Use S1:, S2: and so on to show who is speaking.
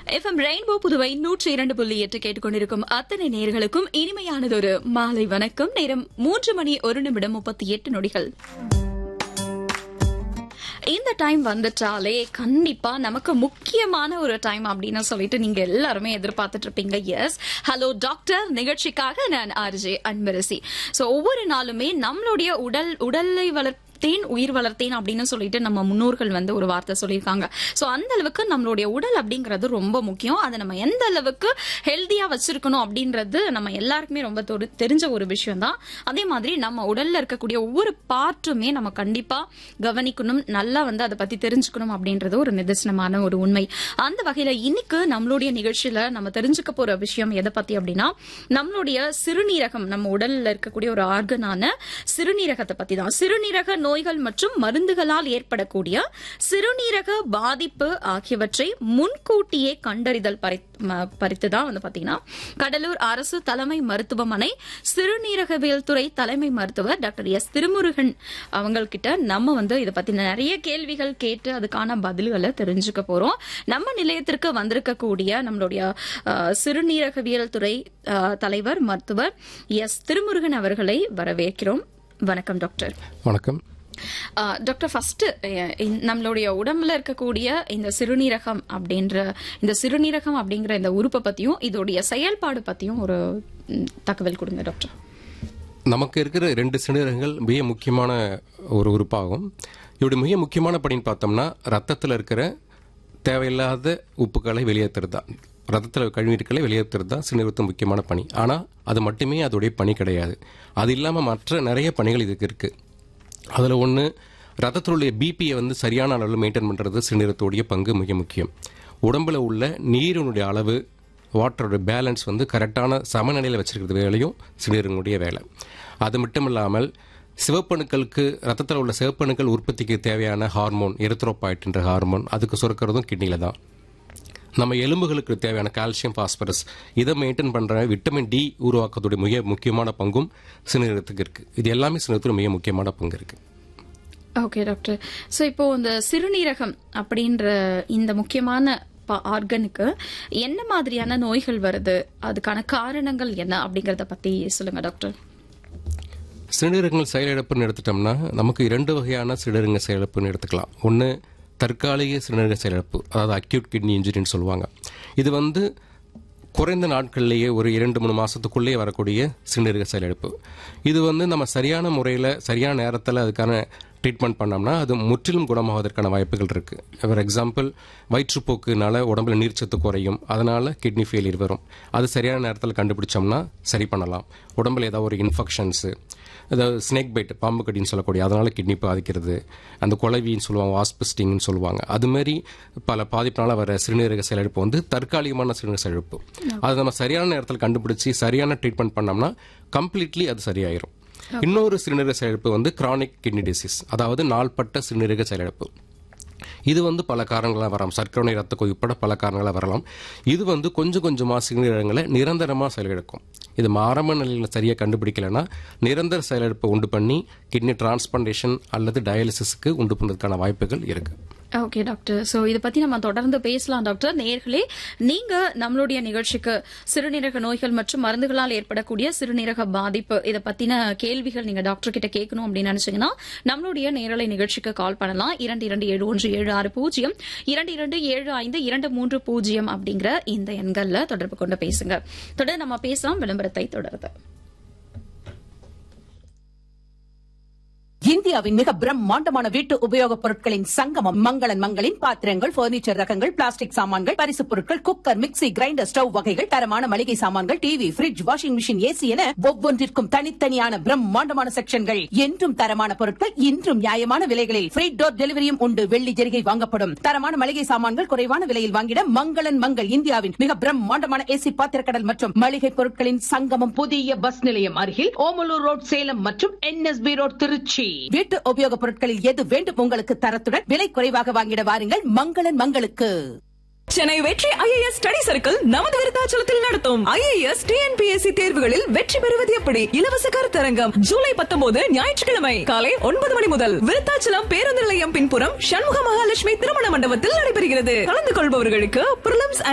S1: FM rainbow Puduvai நூற்றி இரண்டு புள்ளி எட்டு கேட்டுக்கொண்டிருக்கும் அத்தனை நேர்களுக்கும் இனிமையானதொரு மாலை வணக்கம் நேரம் மூன்று மணி ஒரு நிமிடம் முப்பத்தி எட்டு நொடிகள் இந்த டைம் வந்துட்டாலே கண்டிப்பா நமக்கு முக்கியமான ஒரு டைம் அப்படின்னு சொல்லிட்டு நீங்க எல்லாருமே எதிர்பார்த்துட்டு இருப்பீங்க எஸ் ஹலோ டாக்டர் நிகழ்ச்சிக்காக நான் ஆர்ஜே அன்பரசி சோ ஒவ்வொரு நாளுமே நம்மளுடைய உடல் உடலை வளர்த்தேன் உயிர் வளர்த்தேன் அப்படின்னு சொல்லிட்டு நம்ம முன்னோர்கள் வந்து ஒரு வார்த்தை சொல்லியிருக்காங்க சோ அந்த அளவுக்கு நம்மளுடைய உடல் அப்படிங்கிறது ரொம்ப முக்கியம் அதை நம்ம எந்த அளவுக்கு ஹெல்தியா வச்சிருக்கணும் அப்படின்றது நம்ம எல்லாருக்குமே ரொம்ப தொரு- தெரிஞ்ச ஒரு விஷயம் தான் அதே மாதிரி நம்ம உடல்ல இருக்கக்கூடிய ஒவ்வொரு பார்ட்டுமே நம்ம கண்டிப்பா கவனிக்கணும் நல்லா வந்து அதை பத்தி தெரிஞ்சுக்கணும் அப்படின்றது ஒரு நிதர்சனமான ஒரு உண்மை அந்த வகையில இன்னைக்கு நம்மளுடைய நிகழ்ச்சியில நம்ம தெரிஞ்சுக்க போற விஷயம் எதை பத்தி அப்படின்னா நம்மளுடைய சிறுநீரகம் நம்ம உடல்ல இருக்கக்கூடிய ஒரு ஆர்கனான சிறுநீரகத்தை பத்தி தான் சிறுநீரக நோய்கள் மற்றும் மருந்துகளால் ஏற்படக்கூடிய சிறுநீரக பாதிப்பு ஆகியவற்றை முன்கூட்டியே கண்டறிதல் பறித்து தான் வந்து பாத்தீங்கன்னா கடலூர் அரசு தலைமை மருத்துவமனை சிறுநீரகவியல் துறை தலைமை மருத்துவர் டாக்டர் எஸ் திருமுருகன் அவங்கக்கிட்ட நம்ம வந்து இதை பத்தி நிறைய கேள்விகள் கேட்டு அதுக்கான பதில்களை தெரிஞ்சுக்க போறோம் நம்ம நிலையத்திற்கு வந்திருக்கக்கூடிய நம்மளுடைய அஹ், சிறுநீரகவியல் துறை அஹ், தலைவர் மருத்துவர் எஸ் திருமுருகன் அவர்களை வரவேற்கிறோம் வணக்கம் டாக்டர்
S2: வணக்கம்
S1: ஆஹ் டாக்டர் ஃபர்ஸ்ட் நம்மளுடைய உடம்புல இருக்கக்கூடிய இந்த சிறுநீரகம் அப்படின்ற இந்த சிறுநீரகம் அப்படிங்கிற இந்த உறுப்பை பத்தியும் இதோடைய செயல்பாடு பத்தியும் ஒரு ம், தகவல் கொடுங்க டாக்டர்
S2: நமக்கு இருக்கிற ரெண்டு சிறுநீரகங்கள் மிக முக்கியமான ஒரு உறுப்பாகும் இப்படி மிக முக்கியமான பணின்னு பார்த்தோம்னா ரத்தத்தில் இருக்கிற தேவையில்லாத உப்புக்களை வெளியேற்றுறது தான் ரத்தத்தில் கழிவுகளை வெளியேற்றுறது தான் சிறுநீரகத்தின் முக்கியமான பணி ஆனால் அது மட்டுமே அதோடைய பணி கிடையாது அது இல்லாமல் மற்ற நிறைய பணிகள் இதுக்கு இருக்குது அதில் ஒன்று ரத்தத்தினுடைய பிபியை வந்து சரியான அளவில் மெயின்டைன் பண்ணுறது சிறுநீரகத்துடைய பங்கு மிக முக்கியம் உடம்புல உள்ள நீரினுடைய அளவு வாட்டரோட பேலன்ஸ் வந்து கரெக்டான சமநிலையில் வச்சிருக்கிறது வேலையும் சிறுநீரகனுடைய வேலை அது மட்டும் இல்லாமல் சிவப்பணுக்களுக்கு ரத்தத்தில் உள்ள சிவப்பணுக்கள் உற்பத்திக்கு தேவையான ஹார்மோன் எரித்ரோபாய்ட்ன்ற ஹார்மோன் அதுக்கு சுரக்கிறதும் கிட்னியில் தான் நம்ம எலும்புகளுக்கு தேவையான கால்சியம் பாஸ்பரஸ் இதை மெயின்டைன் பண்ணுற விட்டமின் டி உருவாக்கத்துடைய மிக முக்கியமான பங்கும் சிறுநீரகத்துக்கு இருக்குது இது எல்லாமே சிறுநீரகத்தில் மிக முக்கியமான பங்கு இருக்குது
S1: ஓகே டாக்டர் ஸோ இப்போ இந்த சிறுநீரகம் அப்படின்ற இந்த முக்கியமான ஆர்கனுக்கு என்ன மாதிரியான நோய்கள் வருது அதுக்கான காரணங்கள் என்ன அப்படிங்கறத பத்தி சொல்லுங்க டாக்டர்
S2: சிறுநீரகங்கள் செயலிழப்புன்னு எடுத்துட்டோம்னா நமக்கு இரண்டு வகையான சிறுநீரக செயலிழப்புன்னு எடுத்துக்கலாம் ஒன்று தற்காலிக சிறுநீரக செயலிழப்பு அதாவது அக்யூட் கிட்னி இன்ஜுரின்னு சொல்லுவாங்க இது வந்து குறைந்த நாட்கள்லேயே ஒரு இரண்டு மூணு மாதத்துக்குள்ளேயே வரக்கூடிய சிறுநீரக செயலிழப்பு இது வந்து நம்ம சரியான முறையில் சரியான நேரத்தில் அதுக்கான ட்ரீட்மெண்ட் பண்ணோம்னா அது முற்றிலும் குணமாவதற்கான வாய்ப்புகள் இருக்குது ஃபார் எக்ஸாம்பிள் வயிற்றுப்போக்குனால உடம்புல நீர்ச்சத்து குறையும் அதனால் கிட்னி ஃபெயிலியர் வரும் அது சரியான நேரத்தில் கண்டுபிடிச்சோம்னா சரி பண்ணலாம் உடம்புல ஏதாவது ஒரு இன்ஃபெக்ஷன்ஸு அதாவது ஸ்னேக் பைட் பாம்பு கடின்னு சொல்லக்கூடிய அதனால கிட்னி பாதிக்கிறது அந்த குழவின்னு சொல்லுவாங்க வாஸ்பிஸ்டிங்னு சொல்லுவாங்க அதுமாரி பல பாதிப்பினால வர சிறுநீரக செயலிழப்பு வந்து தற்காலிகமான சிறுநீரக செயலிழப்பு அதை நம்ம சரியான நேரத்தில் கண்டுபிடிச்சி சரியான ட்ரீட்மெண்ட் பண்ணோம்னா கம்ப்ளீட்லி அது சரியாயிரும் இன்னொரு சிறுநீரக செயலிழப்பு வந்து கிரானிக் கிட்னி டிசீஸ் அதாவது நாள்பட்ட சிறுநீரக செயலிழப்பு இது வந்து பல காரணங்களாக வரலாம் சர்க்கரை நோய் ரத்த கொதிப்பட பல காரணங்களாக வரலாம் இது வந்து கொஞ்சம் கொஞ்சமாக சிறுநீரகங்களை நிரந்தரமாக செயலிழக்கும் இது ஆரம்ப நிலையில் சரியாக கண்டுபிடிக்கலைன்னா நிரந்தர செயலிழப்பை உண்டு பண்ணி கிட்னி டிரான்ஸ்பிளான்டேஷன் அல்லது டயாலிசிஸ்க்கு உண்டு பண்ணுறதுக்கான வாய்ப்புகள் இருக்குது
S1: ஓகே டாக்டர் சோ இத பத்தி நம்ம தொடர்ந்து பேசலாம் டாக்டர் நேர்களே நீங்க நம்மளுடைய நிகழ்ச்சிக்கு சிறுநீரக நோய்கள் மற்றும் மருந்துகளால் ஏற்படக்கூடிய சிறுநீரக பாதிப்பு இத பத்தின கேள்விகள் நீங்க டாக்டர் கிட்ட கேட்கணும் அப்படின்னு நினைச்சீங்கன்னா நம்மளுடைய நேரலை நிகழ்ச்சிக்கு கால் பண்ணலாம் இரண்டு இரண்டு ஏழு ஒன்று ஏழு ஆறு பூஜ்ஜியம் இரண்டு இரண்டு ஏழு ஐந்து இரண்டு மூன்று பூஜ்ஜியம் அப்படிங்கிற இந்த எண்கள்ல தொடர்பு கொண்டு பேசுங்க தொடர்ந்து நம்ம பேசலாம் விளம்பரத்தை தொடர்ந்து
S3: இந்தியாவின் மிக பிரம்மாண்டமான வீட்டு உபயோகப் பொருட்களின் சங்கமம் மங்களன் மங்களின் பாத்திரங்கள் பர்னிச்சர் ரகங்கள் பிளாஸ்டிக் சாமான்கள் பரிசுப் பொருட்கள் குக்கர் மிக்ஸி கிரைண்டர் ஸ்டவ் வகைகள் தரமான மளிகை சாமான்கள் TV fridge washing machine AC என ஒவ்வொன்றிற்கும் தனித்தனியான பிரம்மாண்டமான செக்ஷன்கள் என்றும் தரமான பொருட்கள் இன்றும் நியாயமான விலைகளில் ஃப்ரீ டோர் டெலிவரியும் உண்டு வெள்ளி ஜெரிகை வாங்கப்படும் தரமான மளிகை சாமான்கள் குறைவான விலையில் வாங்கிட மங்களன் மங்கள் இந்தியாவின் மிக பிரம்மாண்டமான ஏசி பாத்திரக்கடல் மற்றும் மளிகை பொருட்களின் சங்கமம் புதிய பஸ் நிலையம் அருகில் ஓமலூர் ரோட் சேலம் மற்றும் என்எஸ்பி ரோட் திருச்சி வீட்டு உபயோகப் பொருட்களில் எது வேண்டும் உங்களுக்கு தரத்துடன் விலை குறைவாக வாங்கிட வாருங்கள் மங்களன் மங்களுக்கு
S4: சென்னை வெற்றி ஐஏஎஸ் ஸ்டடி சர்க்கிள் நமது விருத்தாச்சலத்தில் நடத்தும் ஐஏஎஸ் டிஎன்பிஎஸ்சி தேர்வுகளில் வெற்றி பெறுவது எப்படி இலவச கருத்தரங்கம் ஜூலை பத்தொன்பது ஞாயிற்றுக்கிழமை காலை ஒன்பது மணி முதல் விருத்தாச்சலம் பேருந்து நிலையம் பின்புறம் சண்முக மகாலட்சுமி திருமண மண்டபத்தில் நடைபெறுகிறது கலந்து கொள்பவர்களுக்கு பிரிலிம்ஸ்